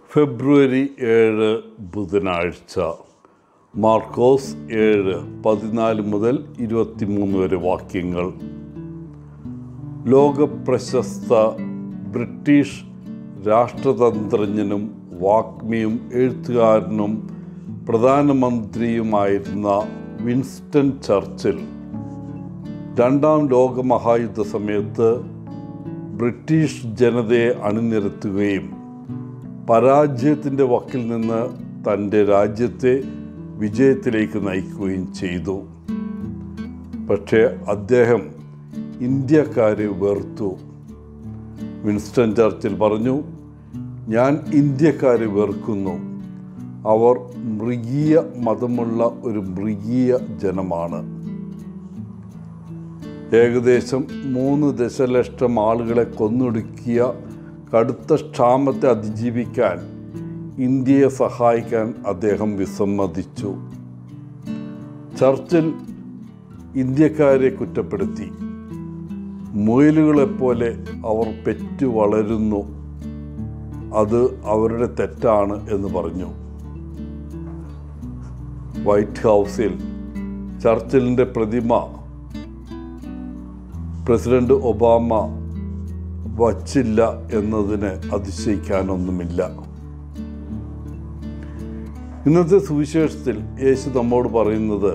ഫെബ്രുവരി ഏഴ് ബുധനാഴ്ച മാർക്കോസ് ഏഴ് പതിനാല് മുതൽ ഇരുപത്തിമൂന്ന് വരെ വാക്യങ്ങൾ ലോകപ്രശസ്ത ബ്രിട്ടീഷ് രാഷ്ട്രതന്ത്രജ്ഞനും വാഗ്മിയും എഴുത്തുകാരനും പ്രധാനമന്ത്രിയുമായിരുന്ന വിൻസ്റ്റൺ ചർച്ചിൽ രണ്ടാം ലോകമഹായുദ്ധ സമയത്ത് ബ്രിട്ടീഷ് ജനതയെ അണിനിരത്തുകയും പരാജയത്തിൻ്റെ വക്കിൽ നിന്ന് തൻ്റെ രാജ്യത്തെ വിജയത്തിലേക്ക് നയിക്കുകയും ചെയ്തു പക്ഷേ അദ്ദേഹം ഇന്ത്യക്കാരെ വെറുത്തു വിൻസ്റ്റൺ ചർച്ചിൽ പറഞ്ഞു ഞാൻ ഇന്ത്യക്കാരെ വെറുക്കുന്നു അവർ മൃഗീയ മതമുള്ള ഒരു മൃഗീയ ജനമാണ് ഏകദേശം മൂന്ന് ദശലക്ഷം ആളുകളെ കൊന്നൊടുക്കിയ കടുത്ത ക്ഷാമത്തെ അതിജീവിക്കാൻ ഇന്ത്യയെ സഹായിക്കാൻ അദ്ദേഹം വിസമ്മതിച്ചു ചർച്ചിൽ ഇന്ത്യക്കാരെ കുറ്റപ്പെടുത്തി മുയലുകളെപ്പോലെ അവർ പെറ്റു വളരുന്നു അത് അവരുടെ തെറ്റാണ് എന്ന് പറഞ്ഞു വൈറ്റ് ഹൗസിൽ ചർച്ചിലിൻ്റെ പ്രതിമ പ്രസിഡന്റ് ഒബാമ വച്ചില്ല എന്നതിന് അതിശയിക്കാനൊന്നുമില്ല ഇന്നത്തെ സുവിശേഷത്തിൽ യേശു നമ്മോട് പറയുന്നത്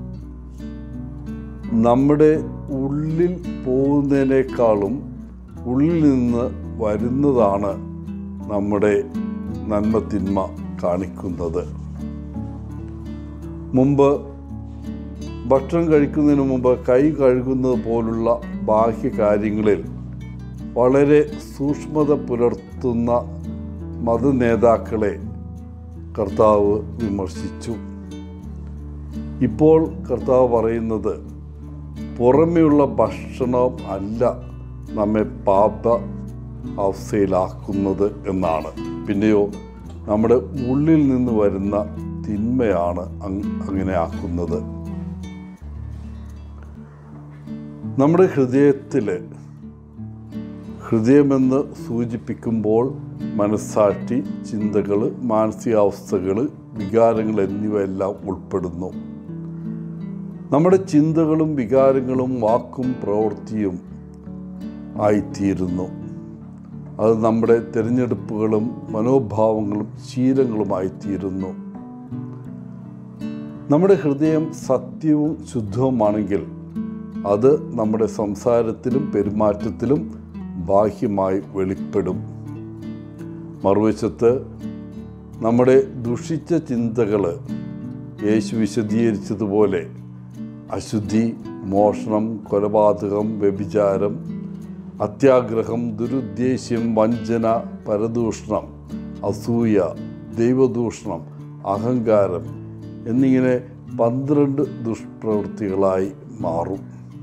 നമ്മുടെ ഉള്ളിൽ പോകുന്നതിനേക്കാളും ഉള്ളിൽ നിന്ന് വരുന്നതാണ് നമ്മുടെ നന്മ തിന്മ കാണിക്കുന്നത് മുമ്പ് ഭക്ഷണം കഴിക്കുന്നതിന് മുമ്പ് കൈ കഴുകുന്നത് പോലുള്ള ബാഹ്യ കാര്യങ്ങളിൽ വളരെ സൂക്ഷ്മത പുലർത്തുന്ന മതനേതാക്കളെ കർത്താവ് വിമർശിച്ചു ഇപ്പോൾ കർത്താവ് പറയുന്നത് പുറമെയുള്ള ഭക്ഷണം അല്ല നമ്മെ പാപ അവസ്ഥയിലാക്കുന്നത് എന്നാണ് പിന്നെയോ നമ്മുടെ ഉള്ളിൽ നിന്ന് വരുന്ന തിന്മയാണ് അങ്ങനെ ആക്കുന്നത് നമ്മുടെ ഹൃദയത്തിൽ ഹൃദയമെന്ന് സൂചിപ്പിക്കുമ്പോൾ മനസ്സാക്ഷി ചിന്തകൾ മാനസികാവസ്ഥകൾ വികാരങ്ങൾ എന്നിവയെല്ലാം ഉൾപ്പെടുന്നു നമ്മുടെ ചിന്തകളും വികാരങ്ങളും വാക്കും പ്രവൃത്തിയും ആയിത്തീരുന്നു അത് നമ്മുടെ തിരഞ്ഞെടുപ്പുകളും മനോഭാവങ്ങളും ശീലങ്ങളുമായിത്തീരുന്നു നമ്മുടെ ഹൃദയം സത്യവും ശുദ്ധവുമാണെങ്കിൽ അത് നമ്മുടെ സംസാരത്തിലും പെരുമാറ്റത്തിലും ബാഹ്യമായി വെളിപ്പെടും മറുവശത്ത് നമ്മുടെ ദുഷിച്ച ചിന്തകൾ യേശു വിശദീകരിച്ചതുപോലെ അശുദ്ധി മോഷണം കൊലപാതകം വ്യഭിചാരം അത്യാഗ്രഹം ദുരുദ്ദേശ്യം വഞ്ചന പരദൂഷണം അസൂയ ദൈവദൂഷണം അഹങ്കാരം എന്നിങ്ങനെ പന്ത്രണ്ട് ദുഷ്പ്രവൃത്തികളായി മാറും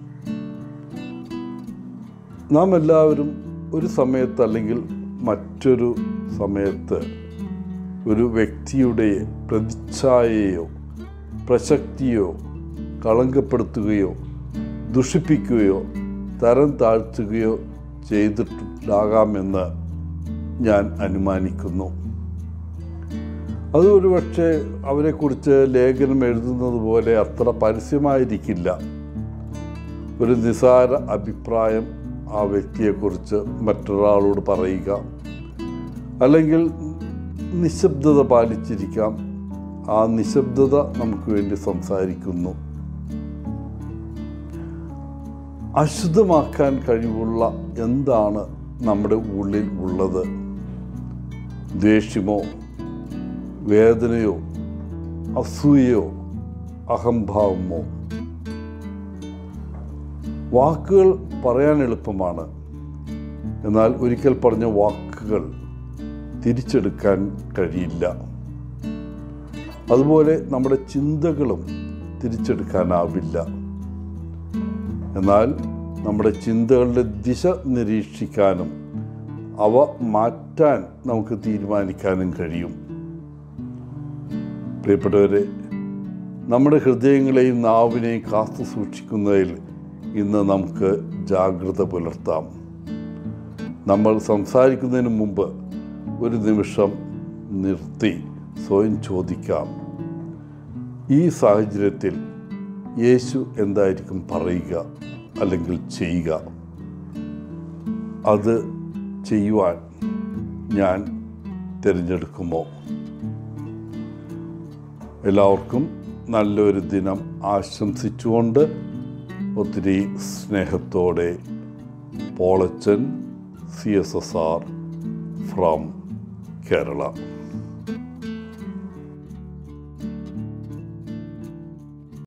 നാം എല്ലാവരും ഒരു സമയത്ത് അല്ലെങ്കിൽ മറ്റൊരു സമയത്ത് ഒരു വ്യക്തിയുടെ പ്രതിച്ഛായയോ പ്രസക്തിയോ കളങ്കപ്പെടുത്തുകയോ ദുഷിപ്പിക്കുകയോ തരം താഴ്ത്തുകയോ ചെയ്തിട്ടുണ്ടാകാമെന്ന് ഞാൻ അനുമാനിക്കുന്നു അത് ഒരുപക്ഷെ അവരെക്കുറിച്ച് ലേഖനം എഴുതുന്നത് പോലെ അത്ര പരസ്യമായിരിക്കില്ല ഒരു നിസാര അഭിപ്രായം ആ വ്യക്തിയെക്കുറിച്ച് മറ്റൊരാളോട് പറയുക അല്ലെങ്കിൽ നിശബ്ദത പാലിച്ചിരിക്കാം ആ നിശബ്ദത നമുക്ക് വേണ്ടി സംസാരിക്കുന്നു അശുദ്ധമാക്കാൻ കഴിവുള്ള എന്താണ് നമ്മുടെ ഉള്ളിൽ ഉള്ളത് ദേഷ്യമോ വേദനയോ അസൂയയോ അഹംഭാവമോ വാക്കുകൾ പറയാൻ എളുപ്പമാണ് എന്നാൽ ഒരിക്കൽ പറഞ്ഞ വാക്കുകൾ തിരിച്ചെടുക്കാൻ കഴിയില്ല അതുപോലെ നമ്മുടെ ചിന്തകളും തിരിച്ചെടുക്കാനാവില്ല എന്നാൽ നമ്മുടെ ചിന്തകളുടെ ദിശ നിരീക്ഷിക്കാനും അവ മാറ്റാൻ നമുക്ക് തീരുമാനിക്കാനും കഴിയും പ്രിയപ്പെട്ടവരെ നമ്മുടെ ഹൃദയങ്ങളെയും നാവിനെയും കാത്തു സൂക്ഷിക്കുന്നതിൽ ഇന്ന് നമുക്ക് ജാഗ്രത പുലർത്താം നമ്മൾ സംസാരിക്കുന്നതിന് മുമ്പ് ഒരു നിമിഷം നിർത്തി സ്വയം ചോദിക്കാം ഈ സാഹചര്യത്തിൽ യേശു എന്തായിരിക്കും പറയുക അല്ലെങ്കിൽ ചെയ്യുക അത് ചെയ്യുവാൻ ഞാൻ തിരഞ്ഞെടുക്കുമോ എല്ലാവർക്കും നല്ലൊരു ദിനം ആശംസിച്ചുകൊണ്ട് ഒത്തിരി സ്നേഹത്തോടെ Polachan C S S R from Kerala